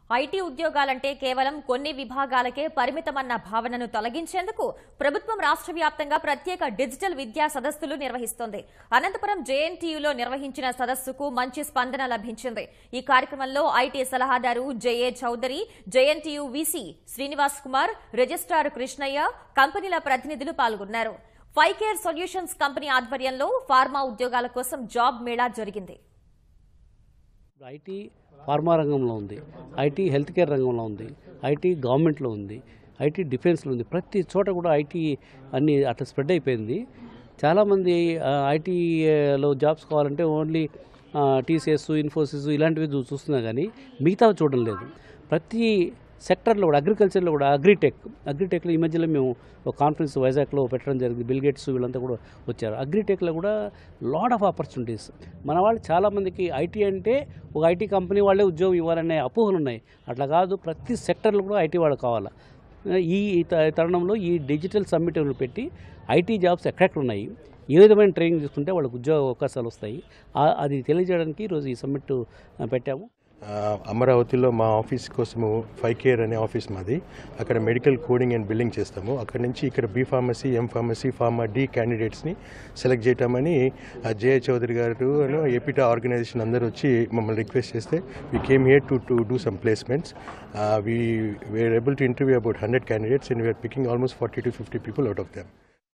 IT ఉద్యోగాలంటే కేవలం కొన్ని విభాగాలకే పరిమితమన్న భావనను తొలగించేందుకు ప్రభుత్వం రాష్ట్ర వ్యాప్తంగా ప్రత్యేక డిజిటల్ విద్యా సదస్సులు నిర్వహిస్తోంది అనంతపురం జేఎన్టీయూలో నిర్వహించిన సదస్సుకు మంచి స్పందన లభించింది ఈ కార్యక్రమంలో ఐటీ సలహాదారు JA Chowdary JNTU VC Srinivas Kumar registrar Krishnaiah కంపెనీల ప్రతినిధులు పాల్గొన్నారు ఫైవ్ కేర్ సొల్యూషన్స్ కంపెనీ ఆధ్వర్యంలో ఫార్మా ఉద్యోగాల కోసం జాబ్ మేళా జరిగింది ఐటీ ఫార్మా రంగంలో ఉంది ఐటీ హెల్త్ కేర్ రంగంలో ఉంది ఐటీ గవర్నమెంట్లో ఉంది ఐటీ డిఫెన్స్లో ఉంది ప్రతి చోట కూడా ఐటీ అన్ని అట్లా స్ప్రెడ్ అయిపోయింది చాలామంది ఆ, ఐటీలో జాబ్స్ కావాలంటే ఓన్లీ టీసీఎస్ ఇన్ఫోసిస్ ఇలాంటివి చూ- చూస్తున్నా కానీ మిగతా చూడడం లేదు ప్రతి సెక్టర్లో కూడా అగ్రికల్చర్లో కూడా అగ్రిటెక్ అగ్రిటెక్లో ఈ మధ్యలో మేము ఒక కాన్ఫరెన్స్ వైజాగ్లో పెట్టడం జరిగింది బిల్ గేట్స్ వీళ్ళంతా కూడా వచ్చారు అగ్రిటెక్లో కూడా లాడ్ ఆఫ్ ఆపర్చునిటీస్ మన వాళ్ళు చాలామందికి ఐటీ అంటే ఒక ఐటీ కంపెనీ వాళ్ళే ఉద్యోగం ఇవ్వాలనే అపోహలు ఉన్నాయి అట్లా కాదు ప్రతి సెక్టర్లో కూడా ఐటీ వాళ్ళు కావాలా ఈ త- తరుణంలో ఈ డిజిటల్ సమ్మిట్ పెట్టి ఐటీ జాబ్స్ ఎక్కడెక్కడ ఉన్నాయి ఏ విధమైన ట్రైనింగ్ తీసుకుంటే వాళ్ళకి ఉద్యోగ అవకాశాలు వస్తాయి ఆ- అది తెలియజేయడానికి ఈరోజు ఈ సమ్మిట్ ఆ, పెట్టాము ఆ, అమరావతిలో మా ఆఫీస్ కోసము ఫైవ్ కేర్ అనే ఆఫీస్ మాది అక్కడ మెడికల్ కోడింగ్ అండ్ బిల్లింగ్ చేస్తాము అక్కడ నుంచి ఇక్కడ B pharmacy M pharmacy pharma D క్యాండిడేట్స్ని సెలెక్ట్ చేయటమని J Chowdary garu APITA organization అందరూ వచ్చి మమ్మల్ని రిక్వెస్ట్ చేస్తే we came here to to do some placements we were able to interview about hundred candidates and we're picking almost forty to fifty people out of them